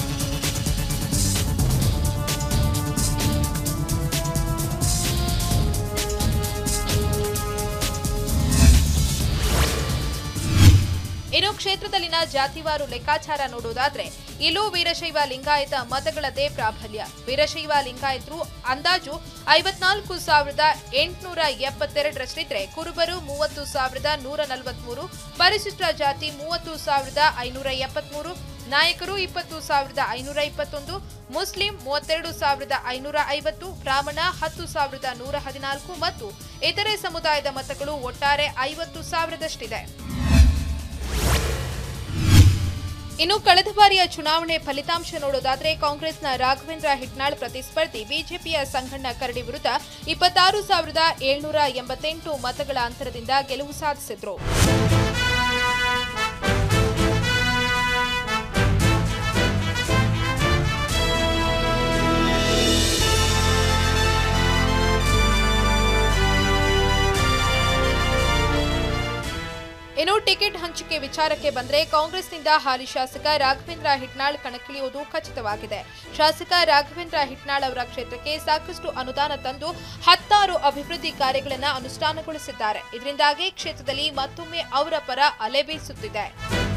ಇನ್ನು ಕ್ಷೇತ್ರದಲ್ಲಿನ ಜಾತಿವಾರು ಲೆಕ್ಕಾಚಾರ ನೋಡೋದಾದ್ರೆ ಇಲ್ಲೂ ವೀರಶೈವ ಲಿಂಗಾಯತ ಮತಗಳದೇ ಪ್ರಾಬಲ್ಯ ವೀರಶೈವ ಲಿಂಗಾಯತರು ಅಂದಾಜು ಐವತ್ನಾಲ್ಕು ಸಾವಿರದ ಎಂಟುನೂರ ಎಪ್ಪತ್ತೆರಡರಷ್ಟಿದ್ರೆ ಕುರುಬರು ಮೂವತ್ತು ಸಾವಿರದ ನೂರ ನಲವತ್ಮೂರು ಪರಿಶಿಷ್ಟ ಜಾತಿ ಮೂವತ್ತು ಸಾವಿರದ ಐನೂರ ಎಪ್ಪತ್ಮೂರು ನಾಯಕರು ಇಪ್ಪತ್ತು ಸಾವಿರದ ಐನೂರ ಇಪ್ಪತ್ತೊಂದು ಮುಸ್ಲಿಂ ಮೂವತ್ತೆರಡು ಸಾವಿರದ ಐನೂರ ಐವತ್ತು ಬ್ರಾಹ್ಮಣ ಹತ್ತು ಸಾವಿರದ ನೂರ ಹದಿನಾಲ್ಕು ಮತ್ತು ಇತರೆ ಸಮುದಾಯದ ಮತಗಳು ಒಟ್ಟಾರೆ ಐವತ್ತು ಸಾವಿರದಷ್ಟಿದೆ ಇನ್ನು ಕಳೆದ ಬಾರಿಯ ಚುನಾವಣೆ ಫಲಿತಾಂಶ ನೋಡೋದಾದ್ರೆ ಕಾಂಗ್ರೆಸ್ನ ರಾಘವೇಂದ್ರ ಹಿಟ್ನಾಳ್ ಪ್ರತಿಸ್ಪರ್ಧಿ ಬಿಜೆಪಿಯ ಸಂಗಣ್ಣ ಕರಡಿ ವಿರುದ್ಧ ಇಪ್ಪತ್ತಾರು ಸಾವಿರದ ಏಳ್ನೂರ ಎಂಬತ್ತೆಂಟು ಮತಗಳ ಅಂತರದಿಂದ ಗೆಲುವು ಸಾಧಿಸಿದ್ರು ಇನ್ನು ಟಿಕೆಟ್ ಹಂಚಿಕೆ ವಿಚಾರಕ್ಕೆ ಬಂದ್ರೆ ಕಾಂಗ್ರೆಸ್ನಿಂದ ಹಾಲಿ ಶಾಸಕ ರಾಘವೇಂದ್ರ ಹಿಟ್ನಾಳ್ ಕಣಕ್ಕಿಳಿಯುವುದು ಖಚಿತವಾಗಿದೆ ಶಾಸಕ ರಾಘವೇಂದ್ರ ಹಿಟ್ನಾಳ್ ಅವರ ಕ್ಷೇತ್ರಕ್ಕೆ ಸಾಕಷ್ಟು ಅನುದಾನ ತಂದು ಹತ್ತಾರು ಅಭಿವೃದ್ಧಿ ಕಾರ್ಯಗಳನ್ನು ಅನುಷ್ಠಾನಗೊಳಿಸಿದ್ದಾರೆ ಇದರಿಂದಾಗಿ ಕ್ಷೇತ್ರದಲ್ಲಿ ಮತ್ತೊಮ್ಮೆ ಅವರ ಪರ ಅಲೆ ಬೀಸುತ್ತಿದೆ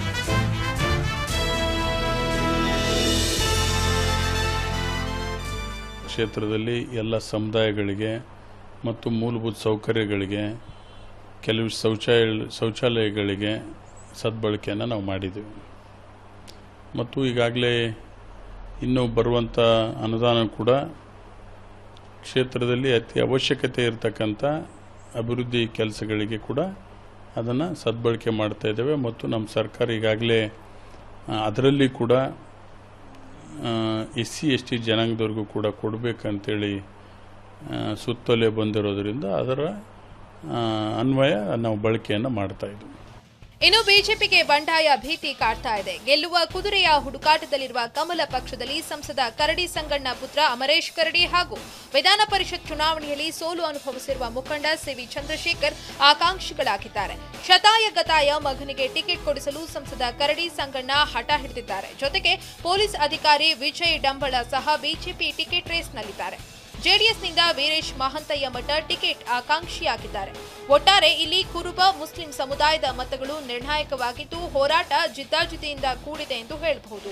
ಕ್ಷೇತ್ರದಲ್ಲಿ ಎಲ್ಲ ಸಮುದಾಯಗಳಿಗೆ ಮತ್ತು ಮೂಲಭೂತ ಸೌಕರ್ಯಗಳಿಗೆ ಕೆಲವು ಶೌಚಾಲಯ ಶೌಚಾಲಯಗಳಿಗೆ ಸದ್ಬಳಕೆಯನ್ನು ನಾವು ಮಾಡಿದ್ದೀವಿ ಮತ್ತು ಈಗಾಗಲೇ ಇನ್ನು ಬರುವಂಥ ಅನುದಾನ ಕೂಡ ಕ್ಷೇತ್ರದಲ್ಲಿ ಅತಿ ಅವಶ್ಯಕತೆ ಇರತಕ್ಕಂಥ ಅಭಿವೃದ್ಧಿ ಕೆಲಸಗಳಿಗೆ ಕೂಡ ಅದನ್ನು ಸದ್ಬಳಕೆ ಮಾಡ್ತಾ ಇದ್ದೇವೆ ಮತ್ತು ನಮ್ಮ ಸರ್ಕಾರ ಈಗಾಗಲೇ ಆ, ಅದರಲ್ಲಿ ಕೂಡ ಎಸ್ ಸಿ ಎಸ್ ಟಿ ಜನಾಂಗದವ್ರಿಗೂ ಕೂಡ ಕೊಡಬೇಕಂತೇಳಿ ಸುತ್ತೋಲೆ ಬಂದಿರೋದ್ರಿಂದ ಅದರ ಆ, ಅನ್ವಯ ನಾವು ಬಳಕೆಯನ್ನು ಮಾಡ್ತಾ ಇದ್ದೀವಿ ಇನ್ನು ಬಿಜೆಪಿಗೆ ಬಂಡಾಯ ಭೀತಿ ಕಾಡ್ತಾ ಇದೆ ಗೆಲ್ಲುವ ಕುದುರೆಯ ಹುಡುಕಾಟದಲ್ಲಿರುವ ಕಮಲ ಪಕ್ಷದಲ್ಲಿ ಸಂಸದ ಕರಡಿ ಸಂಗಣ್ಣ ಪುತ್ರ ಅಮರೇಶ್ ಕರಡಿ ಹಾಗೂ ವಿಧಾನ ಪರಿಷತ್ ಚುನಾವಣೆಯಲ್ಲಿ ಸೋಲು ಅನುಭವಿಸಿರುವ ಮುಖಂಡ ಸಿವಿ ಚಂದ್ರಶೇಖರ್ ಆಕಾಂಕ್ಷಿಗಳಾಗಿದ್ದಾರೆ ಶತಾಯ ಗತಾಯ ಮಗನಿಗೆ ಟಿಕೆಟ್ ಕೊಡಿಸಲು ಸಂಸದ ಕರಡಿ ಸಂಗಣ್ಣ ಹಠ ಹಿಡಿದಿದ್ದಾರೆ ಜೊತೆಗೆ ಪೊಲೀಸ್ ಅಧಿಕಾರಿ ವಿಜಯ್ ಡಂಬಳ ಸಹ ಬಿಜೆಪಿ ಟಿಕೆಟ್ ರೇಸ್ನಲ್ಲಿದ್ದಾರೆ ಜೆಡಿಎಸ್ನಿಂದ ವೀರೇಶ್ ಮಹಂತಯ್ಯ ಮಠ ಟಿಕೆಟ್ ಆಕಾಂಕ್ಷಿಯಾಗಿದ್ದಾರೆ ಒಟ್ಟಾರೆ ಇಲ್ಲಿ ಕುರುಬ ಮುಸ್ಲಿಂ ಸಮುದಾಯದ ಮತಗಳು ನಿರ್ಣಾಯಕವಾಗಿದ್ದು ಹೋರಾಟ ಜಿದ್ದಾಜಿದ್ದಿಯಿಂದ ಕೂಡಿದೆ ಎಂದು ಹೇಳಬಹುದು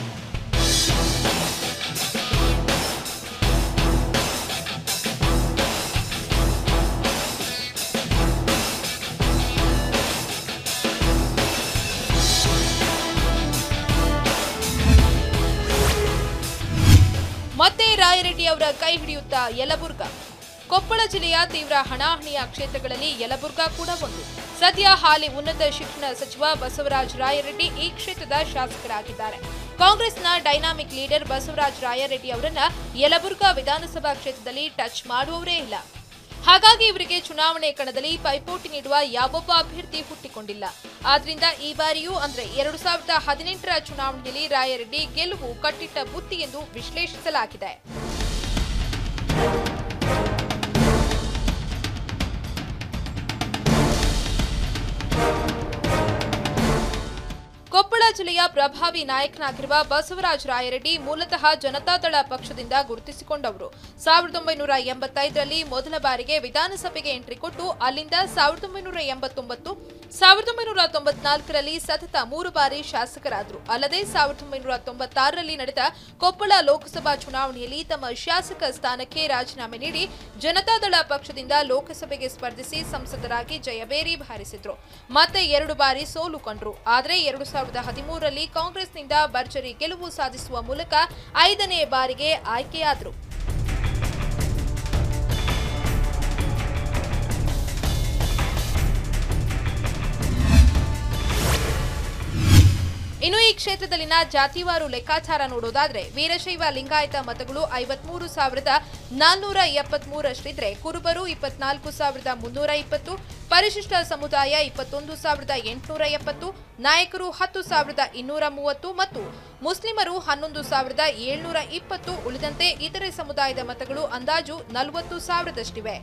ಮತ್ತೆ ರಾಯರೆಡ್ಡಿ ಅವರ ಕೈ ಹಿಡಿಯುತ್ತಾ ಯಲಬುರ್ಗಾ ಕೊಪ್ಪಳ ಜಿಲ್ಲೆಯ ತೀವ್ರ ಹಣಾಹಣಿಯ ಕ್ಷೇತ್ರಗಳಲ್ಲಿ ಯಲಬುರ್ಗಾ ಕೂಡ ಒಂದು ಸದ್ಯ ಹಾಲಿ ಉನ್ನತ ಶಿಕ್ಷಣ ಸಚಿವ ಬಸವರಾಜ ರಾಯರೆಡ್ಡಿ ಈ ಕ್ಷೇತ್ರದ ಶಾಸಕರಾಗಿದ್ದಾರೆ ಕಾಂಗ್ರೆಸ್ನ ಡೈನಾಮಿಕ್ ಲೀಡರ್ ಬಸವರಾಜ ರಾಯರೆಡ್ಡಿ ಅವರನ್ನ ಯಲಬುರ್ಗಾ ವಿಧಾನಸಭಾ ಕ್ಷೇತ್ರದಲ್ಲಿ ಟಚ್ ಮಾಡುವವರೇ ಇಲ್ಲ ಹಾಗಾಗಿ ಇವರಿಗೆ ಚುನಾವಣೆ ಕಣದಲ್ಲಿ ಪೈಪೋಟಿ ನೀಡುವ ಯಾವೊಬ್ಬ ಅಭ್ಯರ್ಥಿ ಹುಟ್ಟಿಕೊಂಡಿಲ್ಲ ಆದ್ರಿಂದ ಈ ಬಾರಿಯೂ ಅಂದ್ರೆ ಎರಡು ಸಾವಿರದ ಹದಿನೆಂಟರ ಚುನಾವಣೆಯಲ್ಲಿ ರಾಯರೆಡ್ಡಿ ಗೆಲುವು ಕಟ್ಟಿಟ್ಟ ಬುತ್ತಿ ಎಂದು ವಿಶ್ಲೇಷಿಸಲಾಗಿದೆ ಕೊಪ್ಪಳ ಜಿಲ್ಲೆಯ ಪ್ರಭಾವಿ ನಾಯಕನಾಗಿರುವ ಬಸವರಾಜ ರಾಯರೆಡ್ಡಿ ಮೂಲತಃ ಜನತಾದಳ ಪಕ್ಷದಿಂದ ಗುರುತಿಸಿಕೊಂಡವರು ಸಾವಿರದ ಒಂಬೈನೂರ ಎಂಬತ್ತೈದರಲ್ಲಿ ಮೊದಲ ಬಾರಿಗೆ ವಿಧಾನಸಭೆಗೆ ಎಂಟ್ರಿ ಕೊಟ್ಟು ಅಲ್ಲಿಂದ ಸಾವಿರದ ಒಂಬೈನೂರ ಎಂಬತ್ತೊಂಬತ್ತು ಸಾವಿರದ ಒಂಬೈನೂರ ತೊಂಬತ್ನಾಲ್ಕರಲ್ಲಿ ಸತತ ಮೂರು ಬಾರಿ ಶಾಸಕರಾದರು ಅಲ್ಲದೆ ಸಾವಿರದ ಒಂಬೈನೂರ ತೊಂಬತ್ತಾರರಲ್ಲಿ ನಡೆದ ಕೊಪ್ಪಳ ಲೋಕಸಭಾ ಚುನಾವಣೆಯಲ್ಲಿ ತಮ್ಮ ಶಾಸಕ ಸ್ಥಾನಕ್ಕೆ ರಾಜೀನಾಮೆ ನೀಡಿ ಜನತಾದಳ ಪಕ್ಷದಿಂದ ಲೋಕಸಭೆಗೆ ಸ್ಪರ್ಧಿಸಿ ಸಂಸದರಾಗಿ ಜಯಬೇರಿ ಬಾರಿಸಿದ್ರು ಮತ್ತೆ ಎರಡು ಬಾರಿ ಸೋಲು ಕಂಡ್ರು ಆದರೆ ಎರಡು ಸಾವಿರದ ಹದಿಮೂರರಲ್ಲಿ ಕಾಂಗ್ರೆಸ್ನಿಂದ ಭರ್ಜರಿ ಗೆಲುವು ಸಾಧಿಸುವ ಮೂಲಕ ಐದನೇ ಬಾರಿಗೆ ಆಯ್ಕೆಯಾದರು ಇನ್ನು ಈ ಕ್ಷೇತ್ರದಲ್ಲಿನ ಜಾತಿವಾರು ಲೆಕ್ಕಾಚಾರ ನೋಡೋದಾದ್ರೆ ವೀರಶೈವ ಲಿಂಗಾಯತ ಮತಗಳು ಐವತ್ಮೂರು ಸಾವಿರದ ನಾನ್ನೂರ ಎಪ್ಪತ್ಮೂರಷ್ಟಿದ್ರೆ ಕುರುಬರು ಇಪ್ಪತ್ನಾಲ್ಕು ಸಾವಿರದ ಮುನ್ನೂರ ಇಪ್ಪತ್ತು ಪರಿಶಿಷ್ಟ ಸಮುದಾಯ ಇಪ್ಪತ್ತೊಂದು ಸಾವಿರದ ಎಂಟುನೂರ ಎಪ್ಪತ್ತು ನಾಯಕರು ಹತ್ತು ಸಾವಿರದ ಇನ್ನೂರ ಮೂವತ್ತು ಮತ್ತು ಮುಸ್ಲಿಮರು ಹನ್ನೊಂದು ಸಾವಿರದ ಏಳ್ನೂರ ಇಪ್ಪತ್ತು ಉಳಿದಂತೆ ಇತರೆ ಸಮುದಾಯದ ಮತಗಳು ಅಂದಾಜು ನಲವತ್ತು ಸಾವಿರದಷ್ಟಿವೆ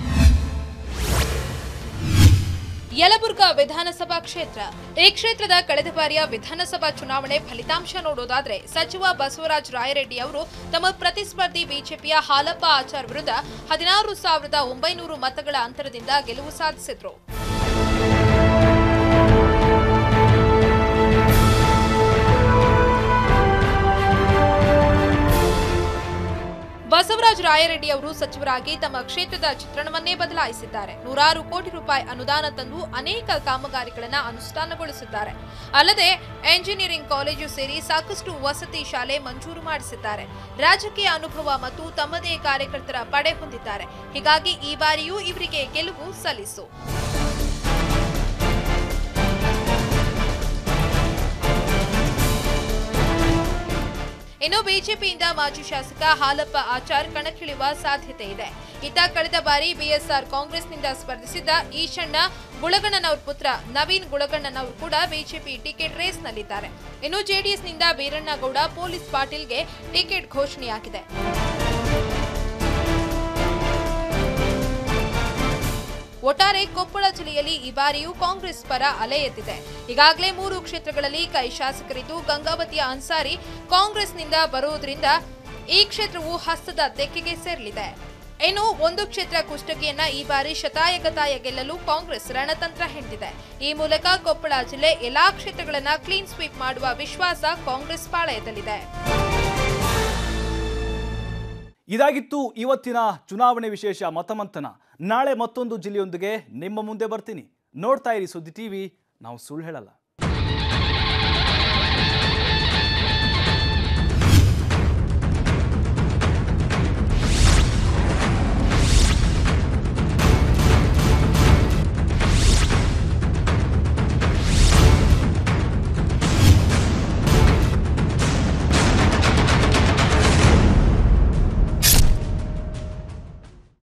ಯಲಬುರ್ಗಾ ವಿಧಾನಸಭಾ ಕ್ಷೇತ್ರ ಈ ಕ್ಷೇತ್ರದ ಕಳೆದ ಬಾರಿಯ ವಿಧಾನಸಭಾ ಚುನಾವಣೆ ಫಲಿತಾಂಶ ನೋಡೋದಾದ್ರೆ ಸಚಿವ ಬಸವರಾಜ ರಾಯರೆಡ್ಡಿ ಅವರು ತಮ್ಮ ಪ್ರತಿಸ್ಪರ್ಧಿ ಬಿಜೆಪಿಯ ಹಾಲಪ್ಪ ಆಚಾರ್ ವಿರುದ್ಧ ಹದಿನಾರು ಸಾವಿರದ ಒಂಬೈನೂರು ಮತಗಳ ಅಂತರದಿಂದ ಗೆಲುವು ಸಾಧಿಸಿದ್ರು ಬಸವರಾಜ ರಾಯರೆಡ್ಡಿ ಅವರು ಸಚಿವರಾಗಿ ತಮ್ಮ ಕ್ಷೇತ್ರದ ಚಿತ್ರಣವನ್ನೇ ಬದಲಾಯಿಸಿದ್ದಾರೆ ನೂರಾರು ಕೋಟಿ ರೂಪಾಯಿ ಅನುದಾನ ತಂದು ಅನೇಕ ಕಾಮಗಾರಿಗಳನ್ನು ಅನುಷ್ಠಾನಗೊಳಿಸಿದ್ದಾರೆ ಅಲ್ಲದೆ ಎಂಜಿನಿಯರಿಂಗ್ ಕಾಲೇಜು ಸೇರಿ ಸಾಕಷ್ಟು ವಸತಿ ಶಾಲೆ ಮಂಜೂರು ಮಾಡಿಸಿದ್ದಾರೆ ರಾಜಕೀಯ ಅನುಭವ ಮತ್ತು ತಮ್ಮದೇ ಕಾರ್ಯಕರ್ತರ ಪಡೆ ಹೊಂದಿದ್ದಾರೆ ಹೀಗಾಗಿ ಈ ಬಾರಿಯೂ ಇವರಿಗೆ ಗೆಲುವು ಸಲ್ಲಿಸು ಇನ್ನು ಬಿಜೆಪಿಯಿಂದ ಮಾಜಿ ಶಾಸಕ ಹಾಲಪ್ಪ ಆಚಾರ್ ಕಣಕ್ಕಿಳಿಯುವ ಸಾಧ್ಯತೆ ಇದೆ ಇತ್ತ ಕಳೆದ ಬಾರಿ ಬಿಎಸ್ಆರ್ ಕಾಂಗ್ರೆಸ್ನಿಂದ ಸ್ಪರ್ಧಿಸಿದ್ದ ಈಶಣ್ಣ ಗುಳಗಣ್ಣನವ್ರ ಪುತ್ರ ನವೀನ್ ಗುಳಗಣ್ಣನವರು ಕೂಡ ಬಿಜೆಪಿ ಟಿಕೆಟ್ ರೇಸ್ನಲ್ಲಿದ್ದಾರೆ ಇನ್ನು ಜೆಡಿಎಸ್ನಿಂದ ಬೀರಣ್ಣಗೌಡ ಪೊಲೀಸ್ ಪಾಟೀಲ್ಗೆ ಟಿಕೆಟ್ ಘೋಷಣೆಯಾಗಿದೆ ಒಟ್ಟಾರೆ ಕೊಪ್ಪಳ ಜಿಲ್ಲೆಯಲ್ಲಿ ಈ ಬಾರಿಯೂ ಕಾಂಗ್ರೆಸ್ ಪರ ಅಲೆ ಎದ್ದಿದೆ ಈಗಾಗಲೇ ಮೂರು ಕ್ಷೇತ್ರಗಳಲ್ಲಿ ಕೈ ಶಾಸಕರಿದ್ದು ಗಂಗಾವತಿಯ ಅನ್ಸಾರಿ ಕಾಂಗ್ರೆಸ್ನಿಂದ ಬರುವುದರಿಂದ ಈ ಕ್ಷೇತ್ರವು ಹಸ್ತದ ತೆಕ್ಕೆಗೆ ಸೇರಲಿದೆ ಇನ್ನು ಒಂದು ಕ್ಷೇತ್ರ ಕುಷ್ಟಗಿಯನ್ನ ಈ ಬಾರಿ ಶತಾಯಗತಾಯ ಗೆಲ್ಲಲು ಕಾಂಗ್ರೆಸ್ ರಣತಂತ್ರ ಹೆಣೆದಿದೆ ಈ ಮೂಲಕ ಕೊಪ್ಪಳ ಜಿಲ್ಲೆ ಎಲ್ಲಾ ಕ್ಷೇತ್ರಗಳನ್ನ ಕ್ಲೀನ್ ಸ್ವೀಪ್ ಮಾಡುವ ವಿಶ್ವಾಸ ಕಾಂಗ್ರೆಸ್ ಪಾಳಯದಲ್ಲಿದೆ ಇದಾಗಿತ್ತು ಇವತ್ತಿನ ಚುನಾವಣೆ ವಿಶೇಷ ಮತಮಂಥನ ನಾಳೆ ಮತ್ತೊಂದು ಜಿಲ್ಲೆಯೊಂದಿಗೆ ನಿಮ್ಮ ಮುಂದೆ ಬರ್ತೀನಿ ನೋಡ್ತಾ ಇರಿ ಸುದ್ದಿ ಟಿವಿ ನಾವು ಸುಳ್ಳು ಹೇಳಲ್ಲ